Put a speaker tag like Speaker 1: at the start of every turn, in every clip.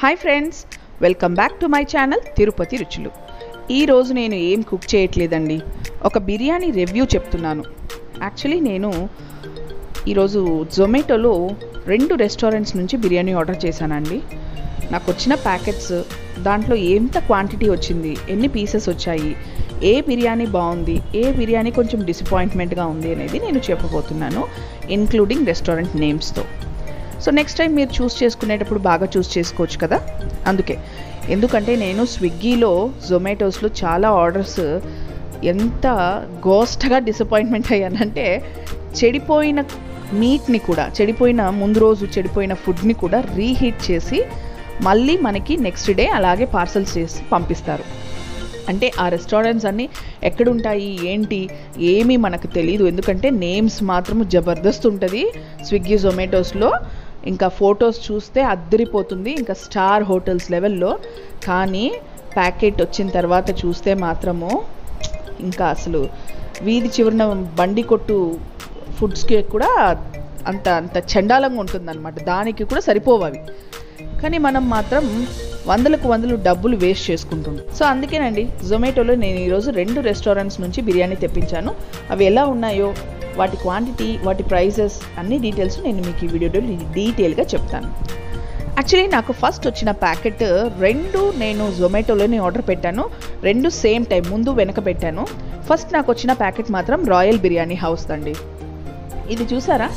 Speaker 1: Hi friends welcome back to my channel Tirupati రుచులు ఈరోజు నేను ఏం కుక్ చేయట్లేదండి ఒక బిర్యానీ రివ్యూ చెప్తున్నాను యాక్చువల్లీ నేను ఈరోజు జొమాటోలో రెండు రెస్టారెంట్స్ నుంచి బిర్యానీ ఆర్డర్ చేశానండి నాకు వచ్చిన ప్యాకెట్స్ దాంట్లో ఎంత క్వాంటిటీ వచ్చింది ఎన్ని పీసెస్ వచ్చాయి ఏ బిర్యానీ బాగుంది ఏ బిర్యానీ కొంచెం డిసప్పాయింట్మెంట్గా ఉంది అనేది నేను చెప్పబోతున్నాను ఇన్క్లూడింగ్ రెస్టారెంట్ నేమ్స్తో సో నెక్స్ట్ టైం మీరు చూస్ చేసుకునేటప్పుడు బాగా చూస్ చేసుకోవచ్చు కదా అందుకే ఎందుకంటే నేను స్విగ్గీలో జొమాటోస్లో చాలా ఆర్డర్స్ ఎంత గోస్ట్గా డిసప్పాయింట్మెంట్ అయ్యానంటే చెడిపోయిన మీట్ని కూడా చెడిపోయిన ముందు రోజు చెడిపోయిన ఫుడ్ని కూడా రీహీట్ చేసి మళ్ళీ మనకి నెక్స్ట్ డే అలాగే పార్సల్స్ చేసి పంపిస్తారు అంటే ఆ రెస్టారెంట్స్ అన్నీ ఎక్కడుంటాయి ఏంటి ఏమీ మనకు తెలియదు ఎందుకంటే నేమ్స్ మాత్రం జబర్దస్త్ ఉంటుంది స్విగ్గీ జొమాటోస్లో ఇంకా ఫొటోస్ చూస్తే అద్దరిపోతుంది ఇంకా స్టార్ హోటల్స్ లెవెల్లో కానీ ప్యాకెట్ వచ్చిన తర్వాత చూస్తే మాత్రము ఇంకా అసలు వీధి చివరిన బండి కొట్టు ఫుడ్స్కి కూడా అంత అంత చండాలంగా ఉంటుందన్నమాట దానికి కూడా సరిపోవు అవి కానీ మనం మాత్రం వందలకు వందలు డబ్బులు వేస్ట్ చేసుకుంటుంది సో అందుకేనండి జొమాటోలో నేను ఈరోజు రెండు రెస్టారెంట్స్ నుంచి బిర్యానీ తెప్పించాను అవి ఎలా ఉన్నాయో వాటి క్వాంటిటీ వాటి ప్రైజెస్ అన్ని డీటెయిల్స్ నేను మీకు ఈ వీడియోలో డీటెయిల్గా చెప్తాను యాక్చువల్లీ నాకు ఫస్ట్ వచ్చిన ప్యాకెట్ రెండు నేను జొమాటోలోనే ఆర్డర్ పెట్టాను రెండు సేమ్ టైం ముందు వెనక పెట్టాను ఫస్ట్ నాకు వచ్చిన ప్యాకెట్ మాత్రం రాయల్ బిర్యానీ హౌస్ అండి ఇది చూసారా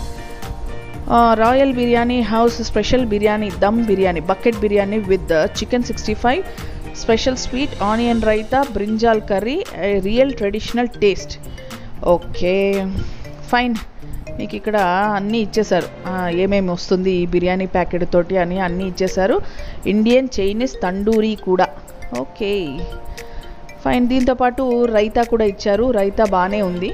Speaker 1: royal biryani house special biryani dum biryani bucket biryani with chicken sixty five special sweet onion raita brinjal curry real traditional taste okay fine మీకు ఇక్కడ అన్నీ ఇచ్చేసారు ఏమేమి వస్తుంది ఈ బిర్యానీ ప్యాకెట్ తోటి అని అన్నీ ఇచ్చేసారు ఇండియన్ చైనీస్ తండూరీ కూడా ఓకే ఫైన్ దీంతోపాటు రైతా కూడా ఇచ్చారు రైతా బాగానే ఉంది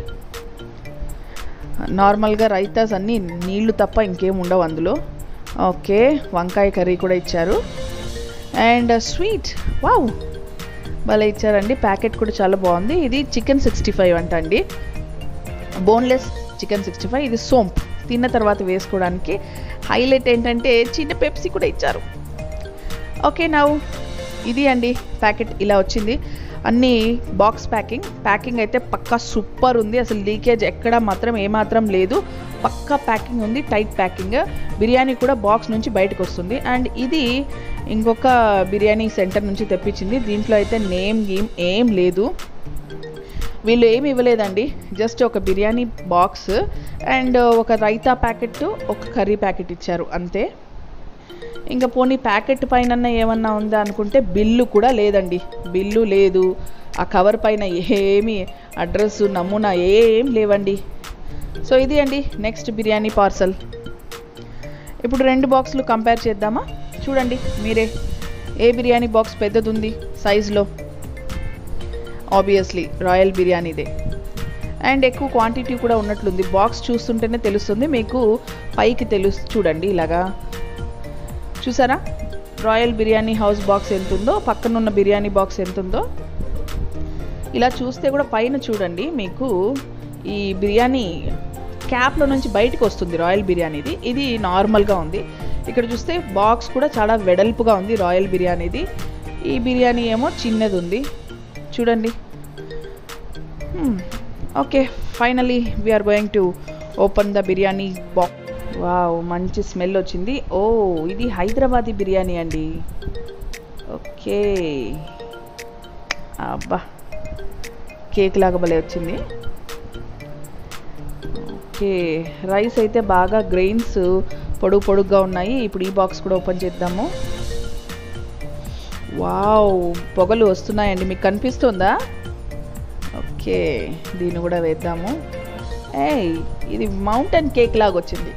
Speaker 1: నార్మల్గా రైతాస్ అన్నీ నీళ్లు తప్ప ఇంకేం ఉండవు అందులో ఓకే వంకాయ కర్రీ కూడా ఇచ్చారు అండ్ స్వీట్ వావ్ భలే ఇచ్చారండి ప్యాకెట్ కూడా చాలా బాగుంది ఇది చికెన్ సిక్స్టీ ఫైవ్ అంట అండి బోన్లెస్ చికెన్ సిక్స్టీ ఫైవ్ ఇది సోంప్ తిన్న తర్వాత వేసుకోవడానికి హైలైట్ ఏంటంటే చిన్న పెప్సీ కూడా ఇచ్చారు ఓకే నవ్వు ఇది అండి ప్యాకెట్ ఇలా వచ్చింది అన్నీ బాక్స్ ప్యాకింగ్ ప్యాకింగ్ అయితే పక్కా సూపర్ ఉంది అసలు లీకేజ్ ఎక్కడ మాత్రం ఏమాత్రం లేదు పక్కా ప్యాకింగ్ ఉంది టైట్ ప్యాకింగ్ బిర్యానీ కూడా బాక్స్ నుంచి బయటకు వస్తుంది అండ్ ఇది ఇంకొక బిర్యానీ సెంటర్ నుంచి తెప్పించింది దీంట్లో అయితే నేమ్ గేమ్ ఏం లేదు వీళ్ళు ఏమి ఇవ్వలేదండి జస్ట్ ఒక బిర్యానీ బాక్స్ అండ్ ఒక రైతా ప్యాకెట్ ఒక కర్రీ ప్యాకెట్ ఇచ్చారు అంతే ఇంకా పోనీ ప్యాకెట్ పైన ఏమన్నా ఉందా అనుకుంటే బిల్లు కూడా లేదండి బిల్లు లేదు ఆ కవర్ పైన ఏమి అడ్రస్ నమూనా ఏం లేవండి సో ఇది అండి నెక్స్ట్ బిర్యానీ పార్సల్ ఇప్పుడు రెండు బాక్సులు కంపేర్ చేద్దామా చూడండి మీరే ఏ బిర్యానీ బాక్స్ పెద్దది ఉంది సైజులో ఆబ్వియస్లీ రాయల్ బిర్యానీదే అండ్ ఎక్కువ క్వాంటిటీ కూడా ఉన్నట్లుంది బాక్స్ చూస్తుంటేనే తెలుస్తుంది మీకు పైకి తెలుసు చూడండి ఇలాగా చూసారా రాయల్ బిర్యానీ హౌస్ బాక్స్ ఎంత ఉందో పక్కన ఉన్న బిర్యానీ బాక్స్ ఎంత ఉందో ఇలా చూస్తే కూడా పైన చూడండి మీకు ఈ బిర్యానీ క్యాప్లో నుంచి బయటకు వస్తుంది రాయల్ బిర్యానీది ఇది నార్మల్గా ఉంది ఇక్కడ చూస్తే బాక్స్ కూడా చాలా వెడల్పుగా ఉంది రాయల్ బిర్యానీది ఈ బిర్యానీ ఏమో చిన్నది ఉంది చూడండి okay finally we're going to open the biryani box wow మంచి స్మెల్ వచ్చింది ఓ ఇది హైదరాబాదీ బిర్యానీ అండి ఓకే అబ్బా కేక్ లాగా భలే వచ్చింది ఓకే రైస్ అయితే బాగా గ్రెయిన్స్ పొడుగు పొడుగ్గా ఉన్నాయి ఇప్పుడు ఈ బాక్స్ కూడా ఓపెన్ చేద్దాము వావ్ పొగలు వస్తున్నాయండి మీకు కనిపిస్తుందా ఓకే దీన్ని కూడా వేద్దాము ఏయ్ ఇది మౌంటైన్ కేక్ లాగా వచ్చింది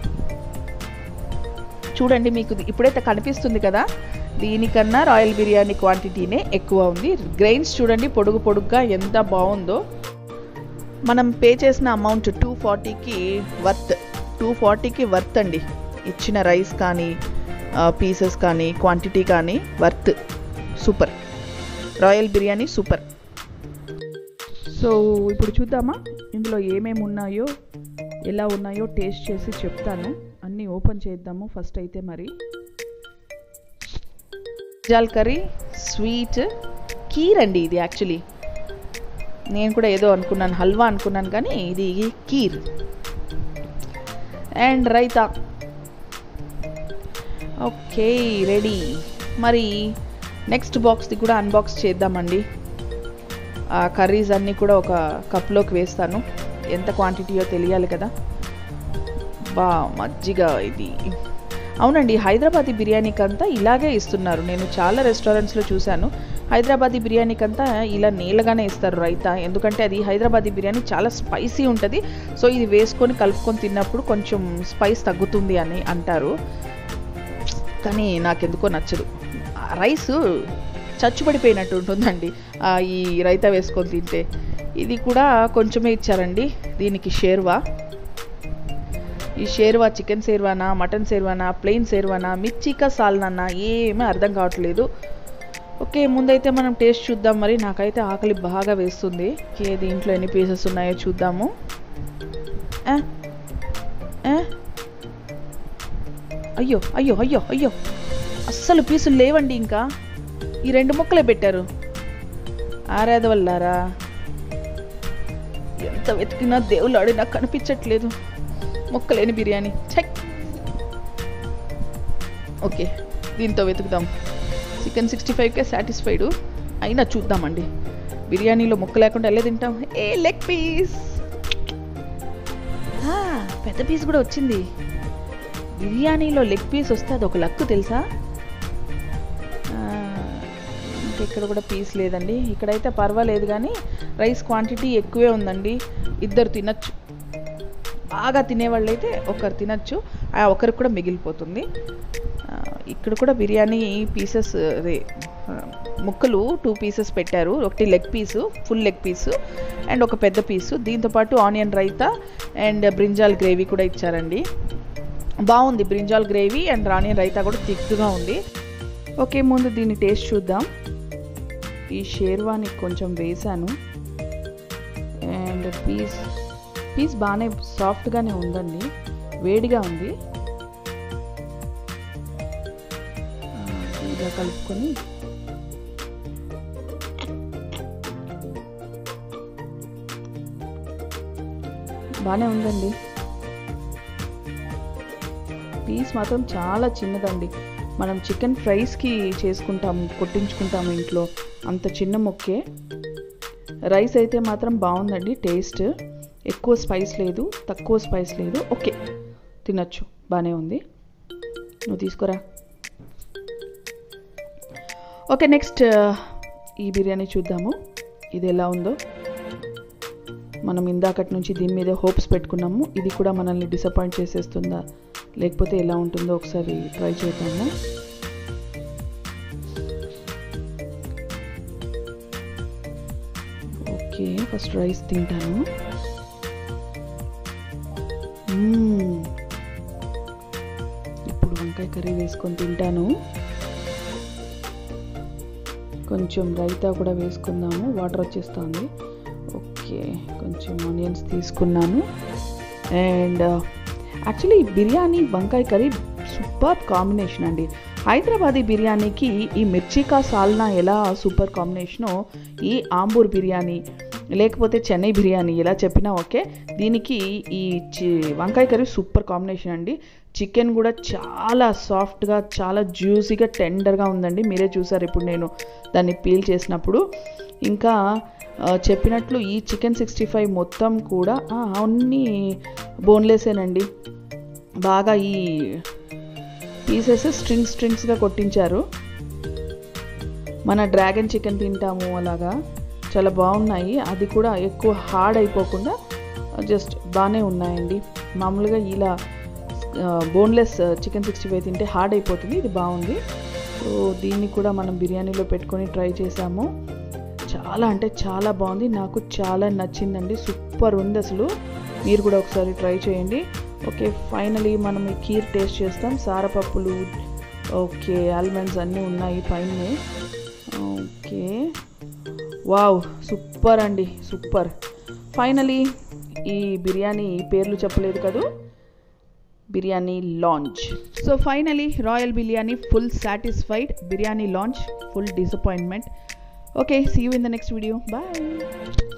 Speaker 1: చూడండి మీకు ఇప్పుడైతే కనిపిస్తుంది కదా దీనికన్నా రాయల్ బిర్యానీ క్వాంటిటీనే ఎక్కువ ఉంది గ్రెయిన్స్ చూడండి పొడుగు పొడుగ్గా ఎంత బాగుందో మనం పే చేసిన అమౌంట్ టూ ఫార్టీకి వర్త్ టూ ఫార్టీకి వర్త్ అండి ఇచ్చిన రైస్ కానీ పీసెస్ కానీ క్వాంటిటీ కానీ worth super royal biryani super so ఇప్పుడు చూద్దామా ఇందులో ఏమేమి ఉన్నాయో ఎలా ఉన్నాయో టేస్ట్ చేసి చెప్తాను అన్నీ ఓపెన్ చేద్దాము ఫస్ట్ అయితే మరి జాల్ కర్రీ స్వీట్ కీర్ అండి ఇది యాక్చువల్లీ నేను కూడా ఏదో అనుకున్నాను హల్వా అనుకున్నాను కానీ ఇది kheer and raita okay ready మరి నెక్స్ట్ బాక్స్ది కూడా అన్బాక్స్ చేద్దామండి ఆ కర్రీస్ అన్నీ కూడా ఒక కప్లోకి వేస్తాను ఎంత క్వాంటిటీయో తెలియాలి కదా బా మజ్జిగ ఇది అవునండి హైదరాబాదీ బిర్యానీకి అంతా ఇలాగే ఇస్తున్నారు నేను చాలా రెస్టారెంట్స్లో చూశాను హైదరాబాదీ బిర్యానీకి అంతా ఇలా నీళ్ళగానే ఇస్తారు రైతా ఎందుకంటే అది హైదరాబాదీ బిర్యానీ చాలా స్పైసీ ఉంటుంది సో ఇది వేసుకొని కలుపుకొని తిన్నప్పుడు కొంచెం స్పైస్ తగ్గుతుంది అని అంటారు కానీ నాకెందుకో నచ్చదు ఆ రైస్ చచ్చుపడిపోయినట్టు ఉంటుందండి ఆ, ఈ రైతా వేసుకొని తింటే ఇది కూడా కొంచెమే ఇచ్చారండి దీనికి షేర్వా ఈ షేర్వా చికెన్ షేర్వానా మటన్ షేర్వానా ప్లెయిన్ షేర్వానా మిర్చికా సాల్నానా ఏమీ అర్థం కావట్లేదు ఓకే ముందైతే మనం టేస్ట్ చూద్దాం మరి నాకైతే ఆకలి బాగా వేస్తుంది ఓకే దీంట్లో ఎన్ని పీసెస్ ఉన్నాయో చూద్దాము ఆ? ఆ? అయ్యో అయ్యో అయ్యో అయ్యో అస్సలు పీసులు లేవండి ఇంకా ఈ రెండు ముక్కలే పెట్టారు ఆరాధ వల్లారా ఎంత వెతికినా దేవుళ్ళు ఆడి నాకు కనిపించట్లేదు ముక్కలేని బిర్యానీ చెక్ ఓకే దీంతో వెతుకుదాం చికెన్ సిక్స్టీ ఫైవ్కే సాటిస్ఫైడ్ అయినా చూద్దామండి బిర్యానీలో ముక్క లేకుండా ఎలా తింటాం ఏ లెగ్ పీస్ పెద్ద పీస్ కూడా వచ్చింది బిర్యానీలో లెగ్ పీస్ వస్తే అది ఒక లక్కు తెలుసా ఆ, ఇంకా ఇక్కడ కూడా పీస్ లేదండి ఇక్కడైతే పర్వాలేదు కానీ రైస్ క్వాంటిటీ ఎక్కువే ఉందండి ఇద్దరు తినచ్చు బాగా తినేవాళ్ళు అయితే ఒకరు తినచ్చు ఆ ఒకరికి కూడా మిగిలిపోతుంది ఆ, ఇక్కడ కూడా బిర్యానీ పీసెస్ అదే ఆ, ముక్కలు టూ పీసెస్ పెట్టారు ఒకటి leg piece full leg piece and ఒక పెద్ద పీసు దీంతోపాటు onion raita and brinjal gravy కూడా ఇచ్చారండి బాగుంది brinjal gravy and onion raita కూడా థిక్గా ఉంది ఓకే ముందు దీన్ని టేస్ట్ చూద్దాం ఈ షేర్వాని కొంచెం వేసాను అండ్ పీస్ పీస్ బాగానే సాఫ్ట్గానే ఉందండి వేడిగా ఉంది ఆ, ఇలా కలుపుకొని బాగానే ఉందండి పీస్ మాత్రం చాలా చిన్నదండి మనం చికెన్ ఫ్రైస్కి చేసుకుంటాము కొట్టించుకుంటాము ఇంట్లో అంత చిన్న మొక్కే రైస్ అయితే మాత్రం బాగుందండి టేస్ట్ ఎక్కువ స్పైస్ లేదు తక్కువ స్పైస్ లేదు ఓకే తినచ్చు బాగానే ఉంది నువ్వు తీసుకురా ఓకే నెక్స్ట్ ఈ బిర్యానీ చూద్దాము ఇది ఎలా ఉందో మనం ఇందాకటి నుంచి దీని మీద హోప్స్ పెట్టుకున్నాము ఇది కూడా మనల్ని డిసప్పాయింట్ చేసేస్తుందా లేకపోతే ఎలా ఉంటుందో ఒకసారి ట్రై చేద్దాము ఓకే ఫస్ట్ రైస్ తింటాను మ్మ్. ఇప్పుడు వంకాయ కర్రీ వేసుకొని తింటాను కొంచెం రైతా కూడా వేసుకుందాము వాటర్ వచ్చేస్తుంది ఓకే కొంచెం ఆనియన్స్ తీసుకున్నాను అండ్ యాక్చువల్లీ బిర్యానీ వంకాయ కర్రీ సూపర్ కాంబినేషన్ అండి హైదరాబాదీ బిర్యానీకి ఈ మిర్చికా సాల్నా ఎలా సూపర్ కాంబినేషనో ఈ ఆంబూర్ బిర్యానీ లేకపోతే చెన్నై బిర్యానీ ఎలా చెప్పినా ఓకే దీనికి ఈ చి వంకాయ కర్రీ సూపర్ కాంబినేషన్ అండి చికెన్ కూడా చాలా సాఫ్ట్గా చాలా జ్యూసీగా టెండర్గా ఉందండి మీరే చూసారు ఇప్పుడు నేను దాన్ని పీల్ చేసినప్పుడు ఇంకా ఆ, చెప్పినట్లు ఈ చికెన్ సిక్స్టీ ఫైవ్ మొత్తం కూడా ఆ, అన్నీ బోన్లెసేనండి బాగా ఈ పీసెస్ స్ట్రింగ్స్ స్ట్రింగ్స్గా కొట్టించారు మన డ్రాగన్ చికెన్ తింటాము అలాగా చాలా బాగున్నాయి అది కూడా ఎక్కువ హార్డ్ అయిపోకుండా జస్ట్ బాగానే ఉన్నాయండి మామూలుగా ఇలా బోన్లెస్ చికెన్ సిక్స్టీ ఫైవ్ తింటే హార్డ్ అయిపోతుంది ఇది బాగుంది సో దీన్ని కూడా మనం బిర్యానీలో పెట్టుకొని ట్రై చేసాము చాలా అంటే చాలా బాగుంది నాకు చాలా నచ్చిందండి సూపర్ ఉంది అసలు మీరు కూడా ఒకసారి ట్రై చేయండి ఓకే ఫైనలీ మనం ఈ కీర్ టేస్ట్ చేస్తాం సారపప్పులు ఓకే ఆల్మండ్స్ అన్నీ ఉన్నాయి పైన ఓకే వావ్ సూపర్ అండి సూపర్ ఫైనలీ ఈ బిర్యానీ పేర్లు చెప్పలేదు కదూ biryani lunch so finally royal biryani full satisfied biryani lunch full disappointment okay see you in the next video bye